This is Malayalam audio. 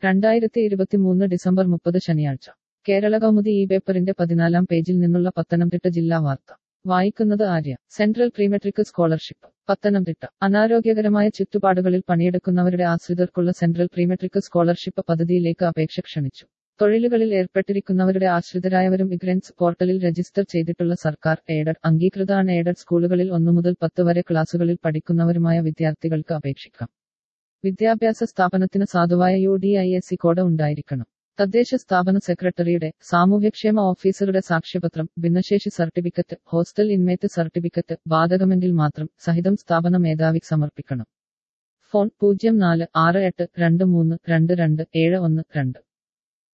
രണ്ടായിരത്തി ഇരുപത്തിമൂന്ന് ഡിസംബർ മുപ്പത് ശനിയാഴ്ച കേരള കൗമുദി ഈ പേപ്പറിന്റെ പതിനാലാം പേജിൽ നിന്നുള്ള പത്തനംതിട്ട ജില്ലാ വാർത്ത വായിക്കുന്നത് Arya central prematric scholarship Pathanamthitta അനാരോഗ്യകരമായ ചുറ്റുപാടുകളിൽ പണിയെടുക്കുന്നവരുടെ ആശ്രിതർക്കുള്ള സെൻട്രൽ പ്രീമെട്രിക് സ്കോളർഷിപ്പ് പദ്ധതിയിലേക്ക് അപേക്ഷ ക്ഷണിച്ചു തൊഴിലുകളിൽ ഏർപ്പെട്ടിരിക്കുന്നവരുടെ ആശ്രിതരായവരും ഇഗ്രൻസ് പോർട്ടലിൽ രജിസ്റ്റർ ചെയ്തിട്ടുള്ള സർക്കാർ എയ്ഡഡ് അംഗീകൃത അൺ എയ്ഡഡ് സ്കൂളുകളിൽ ഒന്നു മുതൽ പത്ത് വരെ ക്ലാസുകളിൽ പഠിക്കുന്നവരുമായ വിദ്യാർത്ഥികൾക്ക് അപേക്ഷിക്കാം വിദ്യാഭ്യാസ സ്ഥാപനത്തിന് സാധുവായ U D I S C code ഉണ്ടായിരിക്കണം തദ്ദേശ സ്ഥാപന സെക്രട്ടറിയുടെ സാമൂഹ്യക്ഷേമ ഓഫീസറുടെ സാക്ഷ്യപത്രം ഭിന്നശേഷി സർട്ടിഫിക്കറ്റ് ഹോസ്റ്റൽ ഇൻമേറ്റ് സർട്ടിഫിക്കറ്റ് ബാധകമെങ്കിൽ മാത്രം സഹിതം സ്ഥാപന മേധാവി സമർപ്പിക്കണം ഫോൺ പൂജ്യം നാല് ആറ് എട്ട് രണ്ട് മൂന്ന് രണ്ട് രണ്ട് ഏഴ് ഒന്ന് രണ്ട്